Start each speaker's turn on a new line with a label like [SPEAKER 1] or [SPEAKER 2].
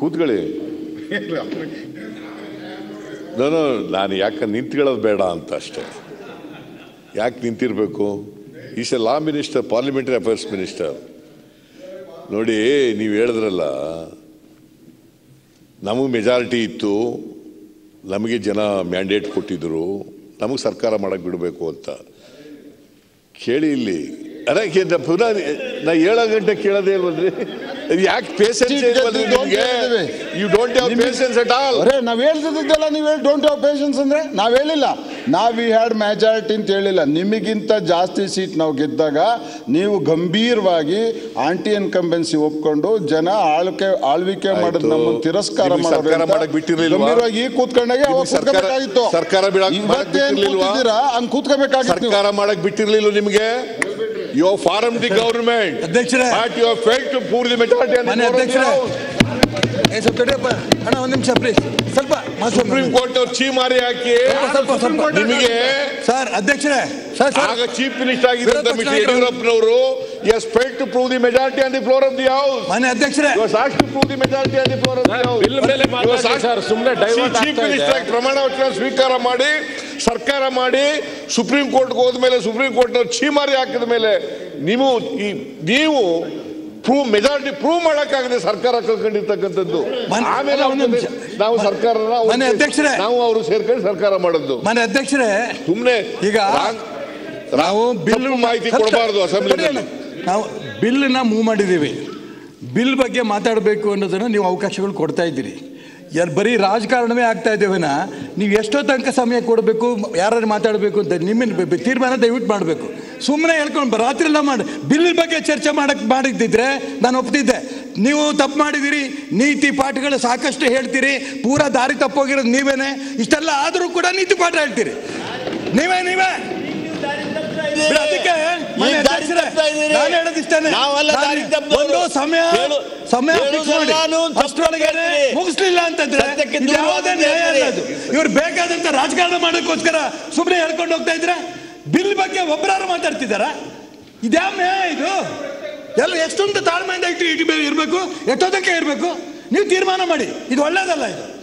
[SPEAKER 1] ಕೂತ್ಕೊಳ್ಳಿ ನಾನು ನಾನು ಯಾಕೆ ನಿಂತ್ಕೊಳ್ಳೋದು ಬೇಡ ಅಂತ ಅಷ್ಟೇ ಯಾಕೆ ನಿಂತಿರಬೇಕು is a law minister parliamentary affairs minister ನೋಡಿ ನೀವು ಹೇಳಿದ್ರಲ್ಲ ನಮಗೆ ಮೆಜಾರಿಟಿ ಇತ್ತು ನಮಗೆ ಜನ ಮ್ಯಾಂಡೇಟ್ ಕೊಟ್ಟಿದ್ರು ನಮಗೆ ಸರ್ಕಾರ ಮಾಡಕ್ಕೆ ಬಿಡಬೇಕು ಅಂತ ಕೇಳಿ ಇಲ್ಲಿ ಅದಕ್ಕೆ ನ- ಪುನಃ ನಾ ಏಳು ಗಂಟೆ ಕೇಳೋದೇ ಇಲ್ವಲ್ರಿ ಯಾಕೆ ಪೇಷನ್ಸ್ ಇಲ್ವಲ್ರಿ ನಿಮಗೆ you don't have patience at all
[SPEAKER 2] ಅರೇ ನಾವ್ ಹೇಳ್ತಿದ್ದೆಲ್ಲ ನೀವು ಹೇಳಿ ಡೋಂಟ್ ಹ್ಯಾವ್ ಪೇಷನ್ಸ್ ಅಂದ್ರೆ ನಾವ್ ಹೇಳಿಲ್ಲ ನಾವ್ ವಿ ಹ್ಯಾಡ್ ಮೆಜಾರಿಟಿ ಅಂತ ಹೇಳಿಲ್ಲ ನಿಮಗಿಂತ ಜಾಸ್ತಿ ಸೀಟ್ ನಾವು ಗೆದ್ದಾಗ ನೀವು ಗಂಭೀರವಾಗಿ ಆಂಟಿ ಇನ್ಕಂಬೆನ್ಸಿ ಒಪ್ಕೊಂಡು ಜನ ಆಳ್ಕೆ ಆಳ್ವಿಕೆ ಮಾಡೋದು
[SPEAKER 1] ಆಯ್ತು.
[SPEAKER 2] ನಮ್ಮನ್ನು ತಿರಸ್ಕಾರ
[SPEAKER 1] ನಿಮ್ಗೆ
[SPEAKER 2] ಮಾಡೋರು
[SPEAKER 1] ಸರ್ಕಾರ
[SPEAKER 2] ಅಂತ
[SPEAKER 1] ಮಾಡಕ್ ಬಿಟ್ಟಿರ್ಲಿಲ್ವಾ?
[SPEAKER 2] ಗಂಭೀರವಾಗಿ ಈಗ ಕೂತ್ಕೊಂಡಾಗೆ ಅವಾಗ
[SPEAKER 1] ನಿಮ್ಗೆ ಸರ್ಕಾರ-
[SPEAKER 2] ಕೂತ್ಕೋಬೇಕಾಗಿತ್ತು
[SPEAKER 1] ಸರ್ಕಾರ ಬಿಡಕ್- ಮಾಡಕ್
[SPEAKER 2] ಇವತ್ತೇನ್
[SPEAKER 1] ಬಿಟ್ಟಿರ್ಲಿಲ್ವಾ?
[SPEAKER 2] ಕೂತಿದ್ದೀರಾ ಹಂಗ್ ಕೂತ್ಕೋಬೇಕಾಗಿತ್ತು ನೀವು.
[SPEAKER 1] ಸರ್ಕಾರ ಮಾಡಕ್ ಬಿಟ್ಟಿರ್ಲಿಲ್ಲ ನಿಮಗೆ ಯು ಫಾರ್ಮ್ ದಿ ಗವರ್ಮೆಂಟ್
[SPEAKER 3] ಅಧ್ಯಕ್ಷರೇ.
[SPEAKER 1] But you fail to prove the majority
[SPEAKER 3] ಮಾನ್ಯ ಅಧ್ಯಕ್ಷರೇ. ಏ ಸ್ವಲ್ಪ ತಡಿಯಪ್ಪ ಅಣ್ಣ ಒಂದು ನಿಮಿಷ ಪ್ಲೀಸ್ ಸ್ವಲ್ಪ ಮಾಸ್ಟರ್
[SPEAKER 1] ಸುಪ್ರೀಂ ಕೋರ್ಟ್ ಅವ್ರು ಚೀ ಮಾರಿ ಹಾಕಿ
[SPEAKER 3] ಸ್ವಲ್ಪ ಸ್ವಲ್ಪ
[SPEAKER 1] ನಿಮಗೆ
[SPEAKER 3] ಸರ್ ಅಧ್ಯಕ್ಷರೇ ಸರ್ ಸರ್
[SPEAKER 1] ಆಗ ಚೀಫ್ ಮಿನಿಸ್ಟರ್ ಆಗಿದ್ದಂತ
[SPEAKER 3] ವಿರೋಧ
[SPEAKER 1] ಮಿಸ್ಟರ್
[SPEAKER 3] ಪಕ್ಷ
[SPEAKER 1] ಯಡಿಯೂರಪ್ಪನವರು has fail to prove the majority on the floor of the house
[SPEAKER 3] ಮಾನ್ಯ ಅಧ್ಯಕ್ಷರೇ
[SPEAKER 1] You was asked to prove the majority on the floor of the House.
[SPEAKER 4] Bill ಮೇಲೆ
[SPEAKER 1] You was
[SPEAKER 4] ಮಾತಾಡಿ
[SPEAKER 1] asked-
[SPEAKER 4] sir, ಸುಮ್ನೆ divert
[SPEAKER 1] chief
[SPEAKER 4] ಆಗ್ತಾ ಇದೆ.
[SPEAKER 1] Minister ಆಗಿ ಪ್ರಮಾಣ ವಚನ ಸ್ವೀಕಾರ ಮಾಡಿ ಸರ್ಕಾರ ಮಾಡಿ ಸುಪ್ರೀಂ ಕೋರ್ಟ್ಗೆ ಹೋದ್ಮೇಲೆ ಸುಪ್ರೀಂ ಕೋರ್ಟ್ ಛೀಮಾರಿ ಹಾಕಿದ ಮೇಲೆ ನೀವು ಈ ನೀವು ಪ್ರೂವ್ ಮೆಜಾರಿಟಿ ಪ್ರೂವ್ ಮಾಡಕ್ಕಾಗದೆ ಸರ್ಕಾರ ಕಳ್ಕೊಂಡಿರ್ತಕ್ಕಂಥದ್ದು
[SPEAKER 3] ಮನ್-
[SPEAKER 1] ಆಮೇಲೆ
[SPEAKER 3] ಅಲ್ಲ, ಒಂದು
[SPEAKER 1] ಅವ್ರು
[SPEAKER 3] ನಿಮಿಷ.
[SPEAKER 1] ನಾವು ಸರ್ಕಾರನ ಅವ್ರು-
[SPEAKER 3] ಮನೆ ಅಧ್ಯಕ್ಷರೇ.
[SPEAKER 1] ನಾವು ಅವರು ಸೇರ್ಕೊಂಡು ಸರ್ಕಾರ ಮಾಡೋದು
[SPEAKER 3] ಮಾನ್ಯ ಅಧ್ಯಕ್ಷರೇ
[SPEAKER 1] ಸುಮ್ನೆ
[SPEAKER 3] ಈಗ
[SPEAKER 1] ರಾಂಗ್-
[SPEAKER 3] ನಾವು ಬಿಲ್
[SPEAKER 1] ತಪ್ಪು ಮಾಹಿತಿ ಕೊಡಬಾರ್ದು ಅಸೆಂಬ್ಲಿ
[SPEAKER 3] ನಾವು ಬಿಲ್ನ ಮೂವ್ ಮಾಡಿದ್ದೀವಿ ಬಿಲ್ ಬಗ್ಗೆ ಮಾತಾಡಬೇಕು ಅನ್ನೋದನ್ನು ನೀವು ಅವಕಾಶಗಳು ಕೊಡ್ತಾ ಇದ್ದೀರಿ ಯಾರು ಬರೀ ರಾಜಕಾರಣವೇ ಆಗ್ತಾ ಇದ್ದೇವೆನ ನೀವು ಎಷ್ಟೋ ತನಕ ಸಮಯ ಕೊಡಬೇಕು ಯಾರು ಮಾತಾಡಬೇಕು ಅಂತ ನಿಮ್ಮನ್ನು ಬೆ- ಬೆ- ತೀರ್ಮಾನ ದಯವಿಟ್ಟು ಮಾಡಬೇಕು ಸುಮ್ಮನೆ ಹೇಳ್ಕೊಂಡು ರಾತ್ರಿ ಎಲ್ಲ ಮಾಡಿ ಬಿಲ್ ಬಗ್ಗೆ ಚರ್ಚೆ ಮಾಡಕ್ ಮಾಡಿದ್ದಿದ್ರೆ ನಾನು ಒಪ್ತಿದ್ದೆ ನೀವು ತಪ್ಪು ಮಾಡಿದಿರಿ ನೀತಿ ಪಾಠಗಳು ಸಾಕಷ್ಟು ಹೇಳ್ತೀರಿ ಪೂರಾ ದಾರಿ ತಪ್ಪೋಗಿರೋದು ನೀವೇನೆ ಇಷ್ಟೆಲ್ಲ ಆದರೂ ಕೂಡ ನೀತಿ ಪಾಠ ಹೇಳ್ತೀರಿ ನೀವೇ ನೀವೇ ಬಿಡು, ಅದಕ್ಕೆ ಮನೆ
[SPEAKER 5] ಈಗ ದಾರಿ
[SPEAKER 3] ಅಧ್ಯಕ್ಷರೇ,
[SPEAKER 5] ತಪ್ತಾ ಇದ್ದೀರಿ.
[SPEAKER 3] ನಾನು ಹೇಳೋದಿಷ್ಟೇನೆ.
[SPEAKER 5] ನಾವೆಲ್ಲ
[SPEAKER 3] ನಾನು
[SPEAKER 5] ದಾರಿ ತಪ್ಪಿದವರು.
[SPEAKER 3] ಒಂದು ಸಮಯ
[SPEAKER 5] ಹೇಳು-
[SPEAKER 3] ಸಮಯ fix ಮಾಡಿ
[SPEAKER 5] ಹೇಳುವುದೆಲ್ಲಾನು ತಪ್ಪು
[SPEAKER 3] ಅಷ್ಟರೊಳಗೆ
[SPEAKER 5] ಹೇಳ್ತೀರಿ.
[SPEAKER 3] ಮುಗಿಸ್ಲಿಲ್ಲ ಅಂತಂದ್ರೆ
[SPEAKER 5] ಸತ್ಯಕ್ಕೆ
[SPEAKER 3] ಇದು
[SPEAKER 5] ದೂರ
[SPEAKER 3] ಯಾವುದೇ
[SPEAKER 5] ಹೋಗ್ತೀರಿ.
[SPEAKER 3] ನ್ಯಾಯ ಅಲ್ಲ ಅದು ಇವ್ರು ಬೇಕಾದಂತ ರಾಜಕಾರಣ ಮಾಡೋಕ್ಕೋಸ್ಕರ ಸುಮ್ಮನೆ ಹೇಳ್ಕೊಂಡು ಹೋಗ್ತಾ ಇದ್ರ ಬಿಲ್ ಬಗ್ಗೆ ಒಬ್ಬರಾರು ಮಾತಾಡ್ತಿದಾರ ಇದ್ಯಾವ ನ್ಯಾಯ ಇದು ಎಲ್ಲ ಎಷ್ಟೊಂದು ತಾಳ್ಮೆಯಿಂದ ಇಟ್ಟು ಇಟ್ಟು ಇರಬೇಕು ಎಷ್ಟೊತ್ತಕ್ಕೆ ಇರಬೇಕು ನೀವು ತೀರ್ಮಾನ ಮಾಡಿ ಇದು ಒಳ್ಳೇದಲ್ಲ ಇದು